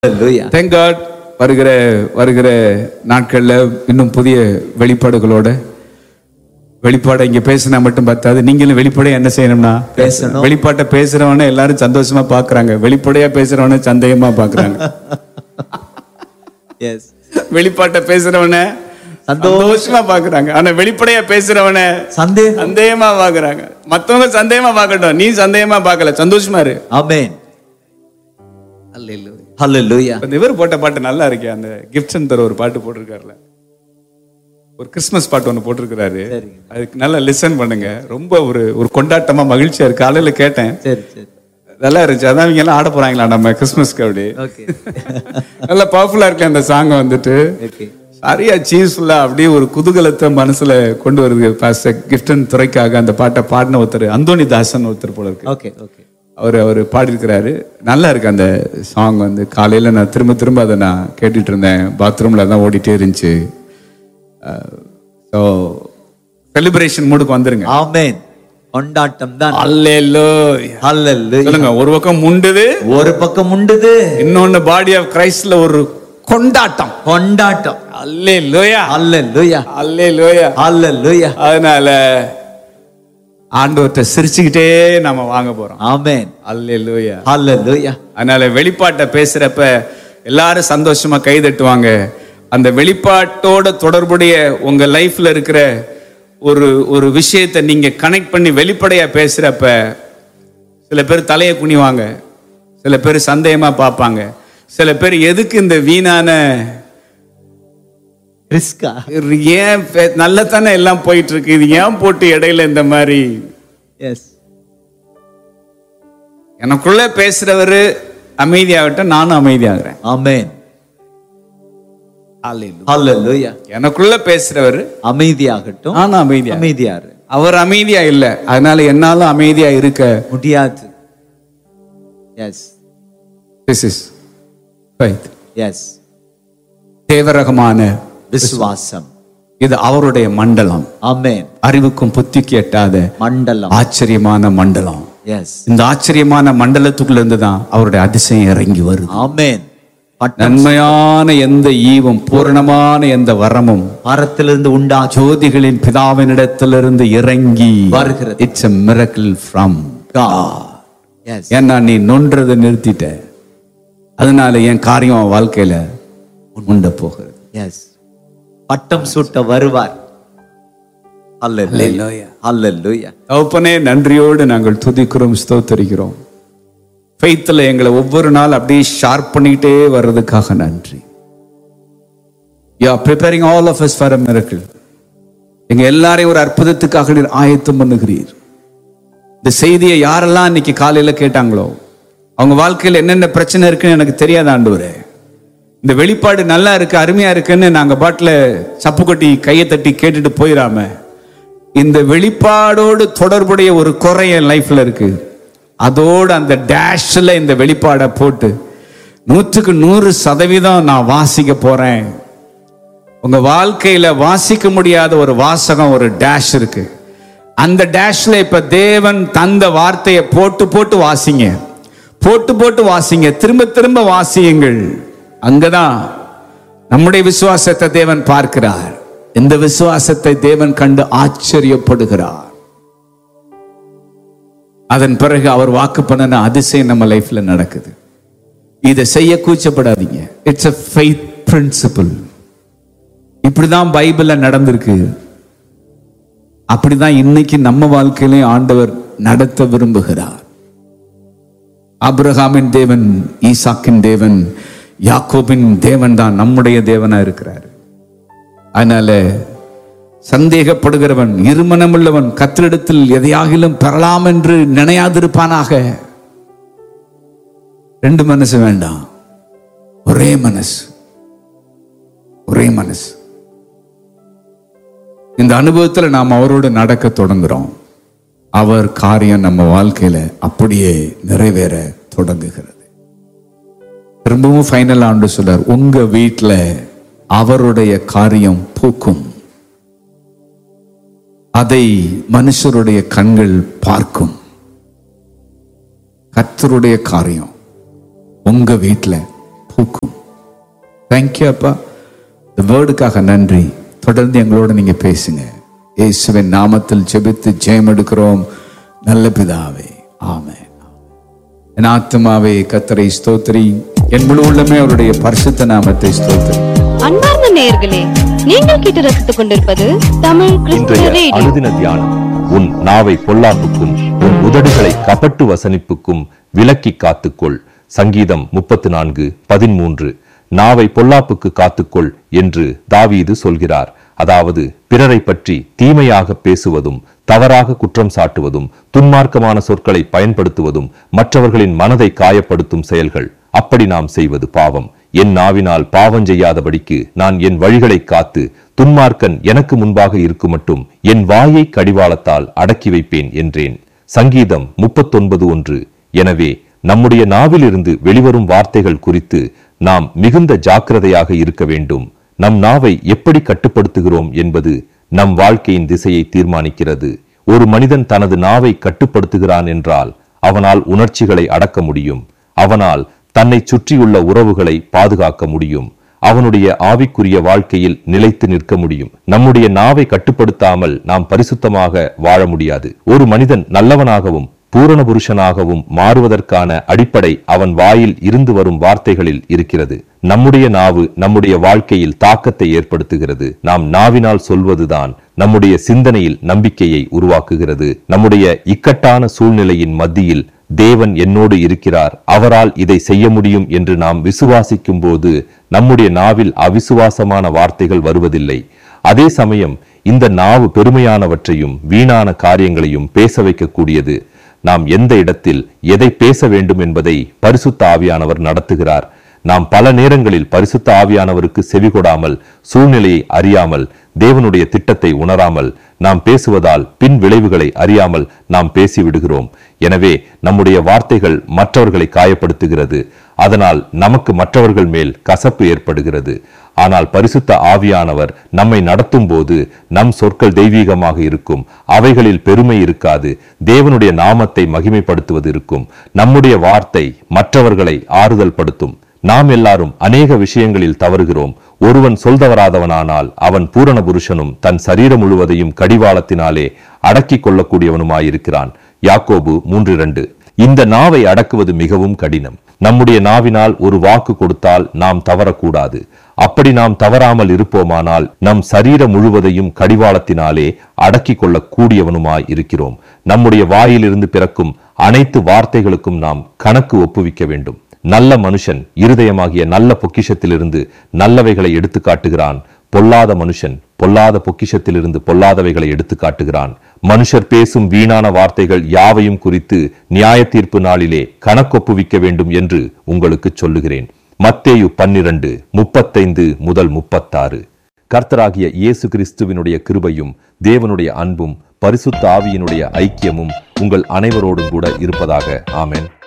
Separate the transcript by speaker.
Speaker 1: Hallelujah.
Speaker 2: Thank God வருகிற வருகிற நாட்கள்ல இன்னும் புதிய வெளிப்பாடுகளோட வெளிப்பாடை இங்க பேசினா மட்டும் பத்தாது நீங்களும் வெளிப்படையா என்ன செய்யணும்னா
Speaker 1: பேசணும்.
Speaker 2: வெளிப்பாட்டை பேசுறவன எல்லாரும் சந்தோஷமா பாக்குறாங்க வெளிப்படையா பேசுறவன சந்தேகமா பாக்குறாங்க
Speaker 1: Yes.
Speaker 2: வெளிப்பாட்டை பேசுறவன சந்தோஷமா பாக்குறாங்க ஆனா வெளிப்படையா பேசுறவன
Speaker 1: சந்தேகம்
Speaker 2: சந்தேகமா பாக்குறாங்க மத்தவங்க சந்தேகமா பார்க்கட்டும் நீ சந்தேகமா பார்க்கல சந்தோஷமா இரு
Speaker 1: Amen. Hallelujah.
Speaker 2: அந்த இவர் போட்ட பாட்டு நல்லா இருக்கே அந்த கிஃப்ட் தர ஒரு பாட்டு போட்டிருக்காருல ஒரு கிறிஸ்மஸ் பாட்டு ஒன்று போட்டிருக்கிறாரு
Speaker 1: சரிங்க.
Speaker 2: அதுக்கு நல்லா லிசன் பண்ணுங்க ரொம்ப ஒரு ஒரு கொண்டாட்டமா மகிழ்ச்சியா இருக்கு காலையில கேட்டேன்
Speaker 1: சரி சரி
Speaker 2: நல்லா இருந்துச்சு அதான் இவங்க எல்லாம் ஆட போறாங்களா நம்ம கிறிஸ்மஸ்க்கு அப்படி
Speaker 1: ஓகே
Speaker 2: நல்லா பவர்ஃபுல்லா இருக்கு அந்த சாங் வந்துட்டு
Speaker 1: ஓகே
Speaker 2: சரியா சீஸ்ஃபுல்லா அப்படியே ஒரு குதூகலத்தை மனசுல கொண்டு வருது பாஸ்டர் கிஃப்டன் துறைக்காக அந்த பாட்டை பாடின ஒருத்தர் அந்தோனி தாசன் ஒருத்தர் போல இருக்கு
Speaker 1: ஓகே ஓகே
Speaker 2: அவர் அவர் பாடியிருக்கிறாரு நல்லா இருக்கு அந்த சாங் வந்து காலையில் நான் திரும்ப திரும்ப அதை நான் கேட்டுட்டு இருந்தேன் பாத்ரூமில் தான் ஓடிட்டே இருந்துச்சு ஸோ செலிப்ரேஷன் மூடுக்கு வந்துருங்க
Speaker 1: ஆமென் கொண்டாட்டம் தான்
Speaker 2: அல்லேலோ
Speaker 1: Hallelujah.
Speaker 2: சொல்லுங்க ஒரு பக்கம் முண்டுது
Speaker 1: ஒரு பக்கம் உண்டுது
Speaker 2: இன்னொன்னு பாடி ஆஃப் கிரைஸ்ட்ல ஒரு கொண்டாட்டம்
Speaker 1: கொண்டாட்டம்
Speaker 2: அல்லே லோயா
Speaker 1: Hallelujah.
Speaker 2: அல்லே லோயா
Speaker 1: Hallelujah.
Speaker 2: அதனால ஆண்டவர்கிட்ட சிரிச்சுக்கிட்டே நம்ம வாங்க போறோம்
Speaker 1: Amen.
Speaker 2: அல்லே லோயா
Speaker 1: Hallelujah.
Speaker 2: அதனால வெளிப்பாட்டை பேசுறப்ப எல்லாரும் சந்தோஷமா கை தட்டுவாங்க அந்த வெளிப்பாட்டோட தொடர்புடைய உங்க லைஃப்ல இருக்கிற ஒரு ஒரு விஷயத்தை நீங்க கனெக்ட் பண்ணி வெளிப்படையா பேசுறப்ப சில பேர் தலையை குனிவாங்க சில பேர் சந்தேகமா பார்ப்பாங்க சில பேர் எதுக்கு இந்த வீணான
Speaker 1: ரிஸ்கா
Speaker 2: ஏன் பே- நல்லதானே எல்லாம் போயிட்டு இருக்கு இது ஏன் போட்டு இடையில இந்த மாதிரி
Speaker 1: எஸ்
Speaker 2: எனக்குள்ள பேசுறவரு அமைதியாகட்டும் நானும் அமைதியாகிறேன்
Speaker 1: ஆமென் Hallelujah.
Speaker 2: எனக்குள்ள பேசுறவரு
Speaker 1: அமைதியாகட்டும்
Speaker 2: நானும் அமைதியா
Speaker 1: அமைதியாரு
Speaker 2: அவர் அமைதியா இல்ல அதனால என்னால அமைதியா இருக்க
Speaker 1: முடியாது எஸ்
Speaker 2: திஸ் இஸ்
Speaker 1: எஸ்
Speaker 2: தேவரகமான
Speaker 1: விசுவாசம்
Speaker 2: இது அவருடைய மண்டலம்
Speaker 1: ஆமென்
Speaker 2: அறிவுக்கும் புத்திக்கு எட்டாத
Speaker 1: மண்டலம்
Speaker 2: ஆச்சரியமான மண்டலம்
Speaker 1: எஸ்
Speaker 2: இந்த ஆச்சரியமான மண்டலத்துக்குள்ள இருந்து தான் அவருடைய அதிசயம் இறங்கி வருது
Speaker 1: ஆமென் பட்டம்
Speaker 2: நன்மையான எந்த ஈவும் பூரணமான எந்த வரமும்
Speaker 1: மரத்திலிருந்து உண்டா
Speaker 2: ஜோதிகளின் பிதாவினிடத்திலிருந்து இறங்கி
Speaker 1: வருகிறது.
Speaker 2: It's a miracle from God
Speaker 1: yes
Speaker 2: ஏன்னா நீ நொன்றதை நிறுத்திட்ட அதனால என் காரியம் உன் வாழ்க்கையில உண்ட போகிறது
Speaker 1: எஸ் பட்டம் சூட்ட வருவார் Hallelujah. Hallelujah.
Speaker 2: தகப்பனே நன்றியோடு நாங்கள் துதிக்கிறோம் ஸ்தோத்தரிக்கிறோம் ஃபெய்த்தில் எங்களை ஒவ்வொரு நாள் அப்படியே ஷார்ப் பண்ணிக்கிட்டே வர்றதுக்காக நன்றி you are preparing all of us for a miracle எங்க எல்லாரையும் ஒரு அற்புதத்துக்காக நீர் ஆயத்தம் பண்ணுகிறீர் இந்த செய்தியை யாரெல்லாம் இன்னைக்கு காலையில கேட்டாங்களோ அவங்க வாழ்க்கையில் என்னென்ன பிரச்சனை இருக்குன்னு எனக்கு தெரியாத ஆண்டவரே இந்த வெளிப்பாடு நல்லா இருக்கு அருமையா இருக்குன்னு நாங்க பாட்டில் சப்பு கொட்டி கையை தட்டி கேட்டுட்டு போயிடாம இந்த வெளிப்பாடோடு தொடர்புடைய ஒரு குறை என் லைஃப்ல இருக்கு அதோடு அந்த டேஷ்ல இந்த வெளிப்பாடை போட்டு நூற்றுக்கு நூறு சதவீதம் நான் வாசிக்க போறேன் உங்க வாழ்க்கையில வாசிக்க முடியாத ஒரு வாசகம் ஒரு டேஷ் இருக்கு அந்த டேஷ்ல இப்ப தேவன் தந்த வார்த்தையை போட்டு போட்டு வாசிங்க போட்டு போட்டு வாசிங்க திரும்ப திரும்ப வாசியுங்கள் அங்கதான் நம்முடைய விசுவாசத்தை தேவன் பார்க்கிறார் இந்த விசுவாசத்தை தேவன் கண்டு ஆச்சரியப்படுகிறார் அதன் பிறகு அவர் வாக்கு பண்ணின அதிசயம் நம்ம லைஃப்ல நடக்குது இதை செய்ய கூச்சப்படாதீங்க இட்ஸ் a faith principle இப்படிதான் பைபிள்ல நடந்திருக்கு அப்படிதான் இன்னைக்கு நம்ம வாழ்க்கையிலையும் ஆண்டவர் நடத்த விரும்புகிறார் ஆபிரகாமின் தேவன் ஈசாக்கின் தேவன் யாக்கோபின் தேவன் தான் நம்முடைய தேவனா இருக்கிறார் அதனால சந்தேகப்படுகிறவன் இருமனமுள்ளவன் கத்திரிடத்தில் எதையாகிலும் பெறலாம் என்று நினையாதிருப்பானாக ரெண்டு மனசு வேண்டாம் ஒரே மனசு ஒரே மனசு இந்த அனுபவத்துல நாம் அவரோடு நடக்க தொடங்குறோம் அவர் காரியம் நம்ம வாழ்க்கையில அப்படியே நிறைவேற தொடங்குகிறது திரும்பவும் ஃபைனல் ஆண்டு சொல்றார் உங்க வீட்டுல அவருடைய காரியம் பூக்கும் அதை மனுஷருடைய கண்கள் பார்க்கும் கர்த்தருடைய காரியம் உங்க வீட்டுல பூக்கும் தேங்க்யூ அப்பா இந்த வேர்டுக்காக நன்றி தொடர்ந்து எங்களோட நீங்க பேசுங்க இயேசுவின் நாமத்தில் ஜெபித்து ஜெயம் எடுக்கிறோம் நல்ல பிதாவே ஆமென் என் ஆத்துமாவே கத்தரை ஸ்தோத்திரி என் முழு உள்ளமே அவருடைய பரிசுத்த நாமத்தை ஸ்தோத்திரி
Speaker 3: அன்பார்ந்த நேயர்களே நீங்கள் கேட்டு ரசித்துக் கொண்டிருப்பது தமிழ் கிறிஸ்துவ
Speaker 4: இன்றைய
Speaker 3: ரேடியோ
Speaker 4: அனுதின தியானம் உன் நாவை பொல்லாப்புக்கும் உன் உதடுகளை கபட்டு வசனிப்புக்கும் விலக்கி காத்துக்கொள் சங்கீதம் முப்பத்து நான்கு பதிமூன்று நாவை பொல்லாப்புக்கு காத்துக்கொள் என்று தாவீது சொல்கிறார் அதாவது பிறரை பற்றி தீமையாக பேசுவதும் தவறாக குற்றம் சாட்டுவதும் துன்மார்க்கமான சொற்களை பயன்படுத்துவதும் மற்றவர்களின் மனதை காயப்படுத்தும் செயல்கள் அப்படி நாம் செய்வது பாவம் என் நாவினால் பாவம் செய்யாதபடிக்கு நான் என் வழிகளை காத்து துன்மார்க்கன் எனக்கு முன்பாக இருக்கும் மட்டும் என் வாயை கடிவாளத்தால் அடக்கி வைப்பேன் என்றேன் சங்கீதம் முப்பத்தொன்பது ஒன்று எனவே நம்முடைய நாவிலிருந்து வெளிவரும் வார்த்தைகள் குறித்து நாம் மிகுந்த ஜாக்கிரதையாக இருக்க வேண்டும் நம் நாவை எப்படி கட்டுப்படுத்துகிறோம் என்பது நம் வாழ்க்கையின் திசையை தீர்மானிக்கிறது ஒரு மனிதன் தனது நாவை கட்டுப்படுத்துகிறான் என்றால் அவனால் உணர்ச்சிகளை அடக்க முடியும் அவனால் தன்னை சுற்றியுள்ள உறவுகளை பாதுகாக்க முடியும் அவனுடைய ஆவிக்குரிய வாழ்க்கையில் நிலைத்து நிற்க முடியும் நம்முடைய நாவை கட்டுப்படுத்தாமல் நாம் பரிசுத்தமாக வாழ முடியாது ஒரு மனிதன் நல்லவனாகவும் பூரண புருஷனாகவும் மாறுவதற்கான அடிப்படை அவன் வாயில் இருந்து வரும் வார்த்தைகளில் இருக்கிறது நம்முடைய நாவு நம்முடைய வாழ்க்கையில் தாக்கத்தை ஏற்படுத்துகிறது நாம் நாவினால் சொல்வதுதான் நம்முடைய சிந்தனையில் நம்பிக்கையை உருவாக்குகிறது நம்முடைய இக்கட்டான சூழ்நிலையின் மத்தியில் தேவன் என்னோடு இருக்கிறார் அவரால் இதை செய்ய முடியும் என்று நாம் விசுவாசிக்கும் போது நம்முடைய நாவில் அவிசுவாசமான வார்த்தைகள் வருவதில்லை அதே சமயம் இந்த நாவு பெருமையானவற்றையும் வீணான காரியங்களையும் பேச வைக்கக்கூடியது நாம் எந்த இடத்தில் எதை பேச வேண்டும் என்பதை பரிசுத்த ஆவியானவர் நடத்துகிறார் நாம் பல நேரங்களில் பரிசுத்த ஆவியானவருக்கு செவிகொடாமல் சூழ்நிலையை அறியாமல் தேவனுடைய திட்டத்தை உணராமல் நாம் பேசுவதால் பின் விளைவுகளை அறியாமல் நாம் பேசிவிடுகிறோம் எனவே நம்முடைய வார்த்தைகள் மற்றவர்களை காயப்படுத்துகிறது அதனால் நமக்கு மற்றவர்கள் மேல் கசப்பு ஏற்படுகிறது ஆனால் பரிசுத்த ஆவியானவர் நம்மை நடத்தும் போது நம் சொற்கள் தெய்வீகமாக இருக்கும் அவைகளில் பெருமை இருக்காது தேவனுடைய நாமத்தை மகிமைப்படுத்துவது இருக்கும் நம்முடைய வார்த்தை மற்றவர்களை ஆறுதல் படுத்தும் நாம் எல்லாரும் அநேக விஷயங்களில் தவறுகிறோம் ஒருவன் சொல்தவராதவனானால் அவன் பூரண புருஷனும் தன் சரீரம் முழுவதையும் கடிவாளத்தினாலே அடக்கிக் கொள்ளக்கூடியவனுமாயிருக்கிறான் யாக்கோபு மூன்று இரண்டு இந்த நாவை அடக்குவது மிகவும் கடினம் நம்முடைய நாவினால் ஒரு வாக்கு கொடுத்தால் நாம் தவறக்கூடாது அப்படி நாம் தவறாமல் இருப்போமானால் நம் சரீரம் முழுவதையும் கடிவாளத்தினாலே அடக்கிக் கொள்ளக் கூடியவனுமாய் இருக்கிறோம் நம்முடைய வாயிலிருந்து பிறக்கும் அனைத்து வார்த்தைகளுக்கும் நாம் கணக்கு ஒப்புவிக்க வேண்டும் நல்ல மனுஷன் இருதயமாகிய நல்ல பொக்கிஷத்திலிருந்து நல்லவைகளை எடுத்து காட்டுகிறான் பொல்லாத மனுஷன் பொல்லாத பொக்கிஷத்திலிருந்து பொல்லாதவைகளை எடுத்து காட்டுகிறான் மனுஷர் பேசும் வீணான வார்த்தைகள் யாவையும் குறித்து நியாய தீர்ப்பு நாளிலே கணக்கொப்புவிக்க வேண்டும் என்று உங்களுக்கு சொல்லுகிறேன் மத்தேயு பன்னிரண்டு முப்பத்தைந்து முதல் முப்பத்தாறு கர்த்தராகிய இயேசு கிறிஸ்துவினுடைய கிருபையும் தேவனுடைய அன்பும் பரிசுத்த ஆவியினுடைய ஐக்கியமும் உங்கள் அனைவரோடும் கூட இருப்பதாக ஆமென்